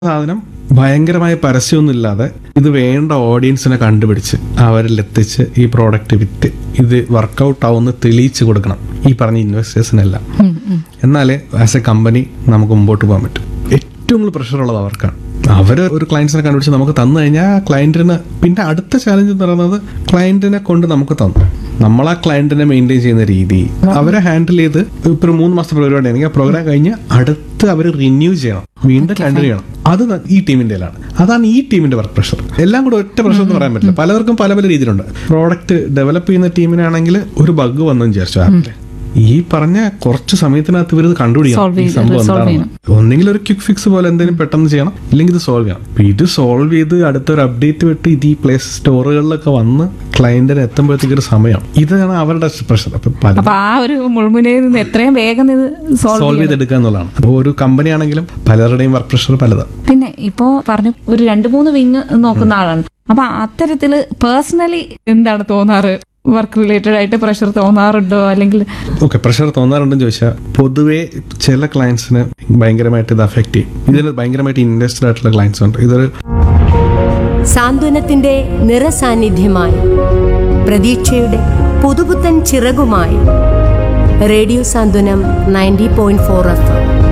സാധനം ഭയങ്കരമായ പരസ്യമൊന്നും ഇല്ലാതെ ഇത് വേണ്ട ഓഡിയൻസിനെ കണ്ടുപിടിച്ച് അവരിൽ എത്തിച്ച് ഈ പ്രോഡക്റ്റ് വിറ്റ് ഇത് വർക്കൗട്ട് ആവുമെന്ന് തെളിയിച്ച് കൊടുക്കണം ഈ പറഞ്ഞ ഇൻവെസ്റ്റേഴ്സിനെല്ലാം എന്നാലേ ആസ് എ കമ്പനി നമുക്ക് മുമ്പോട്ട് പോകാൻ പറ്റും ഏറ്റവും കൂടുതൽ പ്രഷർ ഉള്ളത് അവർക്കാണ് അവർ ഒരു ക്ലയൻസിനെ കണ്ടുപിടിച്ച് നമുക്ക് തന്നു കഴിഞ്ഞാൽ ക്ലയന്റിന് പിന്നെ അടുത്ത ചാലഞ്ച് എന്ന് പറയുന്നത് ക്ലയന്റിനെ കൊണ്ട് നമുക്ക് തന്നു നമ്മൾ ആ ക്ലയന്റിനെ മെയിൻറ്റെയിൻ ചെയ്യുന്ന രീതി അവരെ ഹാൻഡിൽ ചെയ്ത് ഇപ്പൊ ഒരു മൂന്ന് മാസത്തെ പരിപാടി ആണെങ്കിൽ ആ പ്രോഗ്രാം കഴിഞ്ഞ് അടുത്ത് അവർ റിന്യൂ ചെയ്യണം വീണ്ടും കണ്ടിന്യൂ ചെയ്യണം അത് ന- ഈ ടീമിന്റെ അതാണ് ഈ ടീമിന്റെ വർക്ക് പ്രഷർ എല്ലാം കൂടെ ഒറ്റ പ്രഷർ എന്ന് പറയാൻ പറ്റില്ല പലർക്കും പല പല രീതിയിലുണ്ട് പ്രോഡക്റ്റ് ഡെവലപ്പ് ചെയ്യുന്ന ടീമിനാണെങ്കിൽ ഒരു ബഗ് വന്നെന്ന് വിചാരിച്ചു ആപ്പില് ഈ പറഞ്ഞ കുറച്ച് സമയത്തിനകത്ത് ഇവർ Solve കണ്ടുപിടിക്കണം ഈ ചെയ്ത് സംഭവം resolve എന്താണെന്ന് ഒന്നെങ്കിൽ ഒരു ക്വിക്ക് ഫിക്സ് പോലെ എന്തെങ്കിലും പെട്ടെന്ന് ചെയ്യണം ഇല്ലെങ്കിൽ ഇത് സോൾവ് ചെയ്യണം അപ്പൊ ഇത് സോൾവ് ചെയ്ത് അടുത്തൊരു അപ്ഡേറ്റ് വിട്ട് ഇത് ഈ പ്ലേസ് സ്റ്റോറുകളിലൊക്കെ വന്ന് ക്ലയന്റിന് എത്തുമ്പോഴത്തേക്ക് ഒരു സമയം ഇതാണ് അവരുടെ പ്രഷർ അപ്പൊ പല അപ്പൊ ആ ഒരു മുൾമുനയിൽ നിന്ന് എത്രയും വേഗം ഇത് സോൾവ് സോൾവ് ചെയ്തെടുക്കുക എന്നുള്ളതാണ് അപ്പോൾ ഒരു കമ്പനി ആണെങ്കിലും പലരുടെയും വർക്ക് പ്രഷർ പലതാണ് പിന്നെ ഇപ്പോ പറഞ്ഞു ഒരു രണ്ട് മൂന്ന് വിങ് നോക്കുന്ന ആളാണ് അപ്പൊ അത്തരത്തില് പേഴ്സണലി എന്താണ് തോന്നാറ് വർക്ക് റിലേറ്റഡ് ആയിട്ട് പ്രഷർ തോന്നാറുണ്ടോ അല്ലെങ്കിൽ ഓക്കെ പ്രഷർ തോന്നാറുണ്ടെന്ന് ചോദിച്ചാൽ പൊതുവേ ചില ക്ലയൻസിന് ഭയങ്കരമായിട്ട് ഇത് അഫക്റ്റ് ചെയ്യും ഇതിന് ഭയങ്കരമായിട്ട് ഇൻവെസ്റ്റഡ് ആയിട്ടുള്ള ക്ലയൻസ് ഉണ്ട് ഇതൊരു സാന്ത്വനത്തിന്റെ നിറസാന്നിധ്യമായി പ്രതീക്ഷയുടെ പുതുപുത്തൻ ചിറകുമായി radio Santhwanam ninety point four F